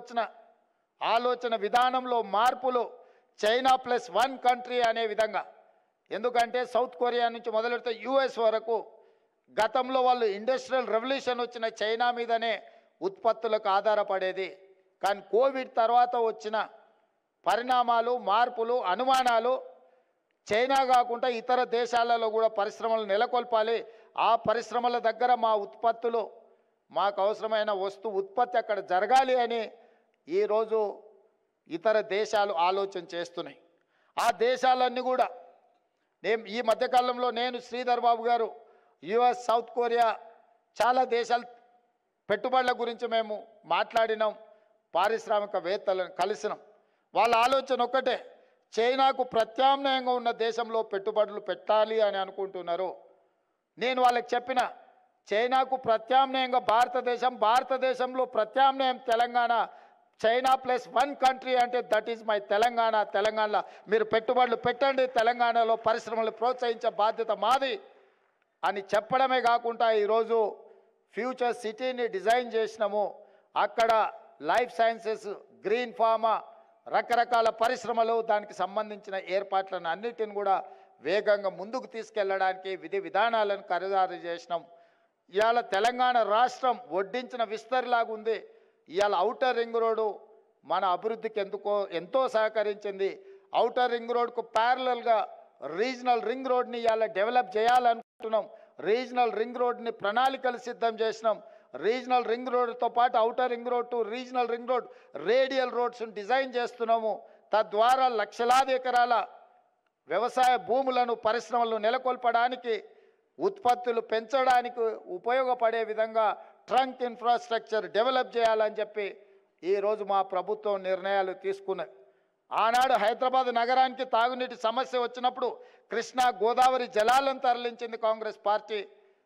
వచ్చిన ఆలోచన విధానంలో మార్పులు చైనా ప్లస్ వన్ కంట్రీ అనే విధంగా ఎందుకంటే సౌత్ కొరియా నుంచి మొదలెడితే యుఎస్ వరకు గతంలో వాళ్ళు ఇండస్ట్రియల్ రెవల్యూషన్ వచ్చిన చైనా మీదనే ఉత్పత్తులకు ఆధారపడేది కానీ కోవిడ్ తర్వాత వచ్చిన పరిణామాలు మార్పులు అనుమానాలు చైనా కాకుండా ఇతర దేశాలలో కూడా పరిశ్రమలు నెలకొల్పాలి ఆ పరిశ్రమల దగ్గర మా ఉత్పత్తులు మాకు అవసరమైన వస్తు ఉత్పత్తి అక్కడ జరగాలి అని ఈరోజు ఇతర దేశాలు ఆలోచన చేస్తున్నాయి ఆ దేశాలన్నీ కూడా నేను ఈ మధ్యకాలంలో నేను శ్రీధర్ బాబు గారు యుఎస్ సౌత్ కొరియా చాలా దేశాలు పెట్టుబడుల గురించి మేము మాట్లాడినాం పారిశ్రామికవేత్తలను కలిసినాం వాళ్ళ ఆలోచన ఒక్కటే చైనాకు ప్రత్యామ్నాయంగా ఉన్న దేశంలో పెట్టుబడులు పెట్టాలి అని అనుకుంటున్నారు నేను వాళ్ళకి చెప్పిన చైనాకు ప్రత్యామ్నాయంగా భారతదేశం భారతదేశంలో ప్రత్యామ్నాయం Telangana China plus one country అంటే దట్ ఈజ్ మై తెలంగాణ తెలంగాణలో మీరు పెట్టుబడులు పెట్టండి తెలంగాణలో పరిశ్రమలు ప్రోత్సహించే బాధ్యత మాది అని చెప్పడమే కాకుండా ఈరోజు ఫ్యూచర్ సిటీని డిజైన్ చేసినాము అక్కడ లైఫ్ సైన్సెస్ గ్రీన్ ఫార్మా రకరకాల పరిశ్రమలు దానికి సంబంధించిన ఏర్పాట్లను అన్నిటిని కూడా వేగంగా ముందుకు తీసుకెళ్ళడానికి విధి విధానాలను ఖరీదారు చేసినాం ఇవాళ తెలంగాణ రాష్ట్రం వడ్డించిన విస్తరిలాగా ఉంది ఇవాళ ఔటర్ రింగ్ రోడ్డు మన అభివృద్ధికి ఎందుకో ఎంతో సహకరించింది ఔటర్ రింగ్ రోడ్కు ప్యారలల్గా రీజనల్ రింగ్ రోడ్ని ఇవాళ డెవలప్ చేయాలనుకుంటున్నాం రీజనల్ రింగ్ రోడ్ని ప్రణాళికలు సిద్ధం చేసినాం రీజనల్ రింగ్ రోడ్తో పాటు outer ring road to regional ring road radial రోడ్స్ని డిజైన్ చేస్తున్నాము తద్వారా లక్షలాది ఎకరాల వ్యవసాయ భూములను పరిశ్రమలను నెలకొల్పడానికి ఉత్పత్తులు పెంచడానికి ఉపయోగపడే విధంగా ట్రంక్ ఇన్ఫ్రాస్ట్రక్చర్ డెవలప్ చేయాలని చెప్పి ఈరోజు మా ప్రభుత్వం నిర్ణయాలు తీసుకున్నది ఆనాడు హైదరాబాద్ నగరానికి తాగునీటి సమస్య వచ్చినప్పుడు కృష్ణా గోదావరి జలాలను తరలించింది కాంగ్రెస్ పార్టీ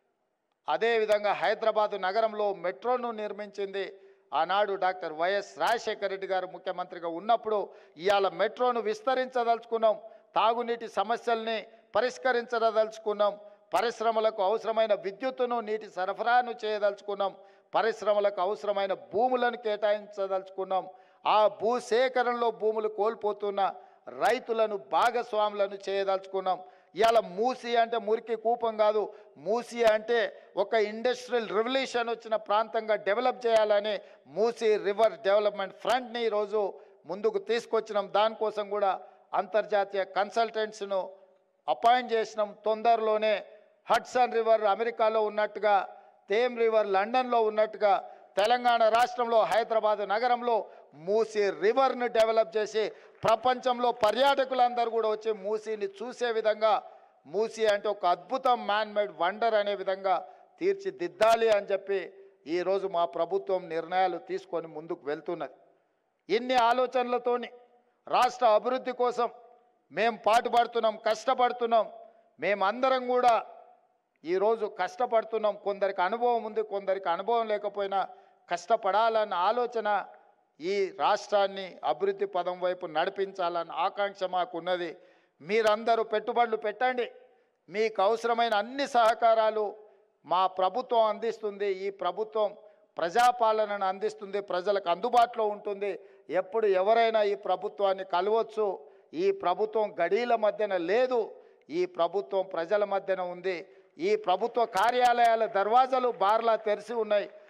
అదేవిధంగా హైదరాబాద్ నగరంలో మెట్రోను నిర్మించింది ఆనాడు డాక్టర్ వైఎస్ రాజశేఖర రెడ్డి గారు ముఖ్యమంత్రిగా ఉన్నప్పుడు ఇవాళ మెట్రోను విస్తరించదలుచుకున్నాం తాగునీటి సమస్యల్ని పరిష్కరించదలుచుకున్నాం పరిశ్రమలకు అవసరమైన విద్యుత్తును నీటి సరఫరాను చేయదలుచుకున్నాం పరిశ్రమలకు అవసరమైన భూములను కేటాయించదలుచుకున్నాం ఆ భూ సేకరణలో భూములు కోల్పోతున్న రైతులను భాగస్వాములను చేయదలుచుకున్నాం ఇవాళ మూసి అంటే మురికి కూపం కాదు మూసి అంటే ఒక ఇండస్ట్రియల్ రెవల్యూషన్ వచ్చిన ప్రాంతంగా డెవలప్ చేయాలని మూసి రివర్ డెవలప్మెంట్ ఫ్రంట్ని ఈరోజు ముందుకు తీసుకొచ్చినాం దానికోసం కూడా అంతర్జాతీయ కన్సల్టెంట్స్ను అపాయింట్ చేసినాం తొందరలోనే హడ్సన్ రివర్ అమెరికాలో ఉన్నట్టుగా తేమ్ రివర్ లండన్లో ఉన్నట్టుగా తెలంగాణ రాష్ట్రంలో హైదరాబాద్ నగరంలో మూసీ రివర్ను డెవలప్ చేసి ప్రపంచంలో పర్యాటకులందరూ కూడా వచ్చి మూసీని చూసే విధంగా మూసీ అంటే ఒక అద్భుతం మ్యాన్ మేడ్ వండర్ అనే విధంగా తీర్చిదిద్దాలి అని చెప్పి ఈరోజు మా ప్రభుత్వం నిర్ణయాలు తీసుకొని ముందుకు వెళ్తున్నది ఇన్ని ఆలోచనలతోని రాష్ట్ర అభివృద్ధి కోసం మేం పాటుపడుతున్నాం కష్టపడుతున్నాం మేమందరం కూడా ఈరోజు కష్టపడుతున్నాం కొందరికి అనుభవం ఉంది కొందరికి అనుభవం లేకపోయినా కష్టపడాలన్న ఆలోచన ఈ రాష్ట్రాన్ని అభివృద్ధి పదం వైపు నడిపించాలన్న ఆకాంక్ష మాకున్నది మీరందరూ పెట్టుబడులు పెట్టండి మీకు అవసరమైన అన్ని సహకారాలు మా ప్రభుత్వం అందిస్తుంది ఈ ప్రభుత్వం ప్రజాపాలనను అందిస్తుంది ప్రజలకు అందుబాటులో ఉంటుంది ఎప్పుడు ఎవరైనా ఈ ప్రభుత్వాన్ని కలవచ్చు ఈ ప్రభుత్వం గడీల మధ్యన లేదు ఈ ప్రభుత్వం ప్రజల మధ్యన ఉంది ఈ ప్రభుత్వ కార్యాలయాల దర్వాజాలు బార్లా తెరిచి ఉన్నాయి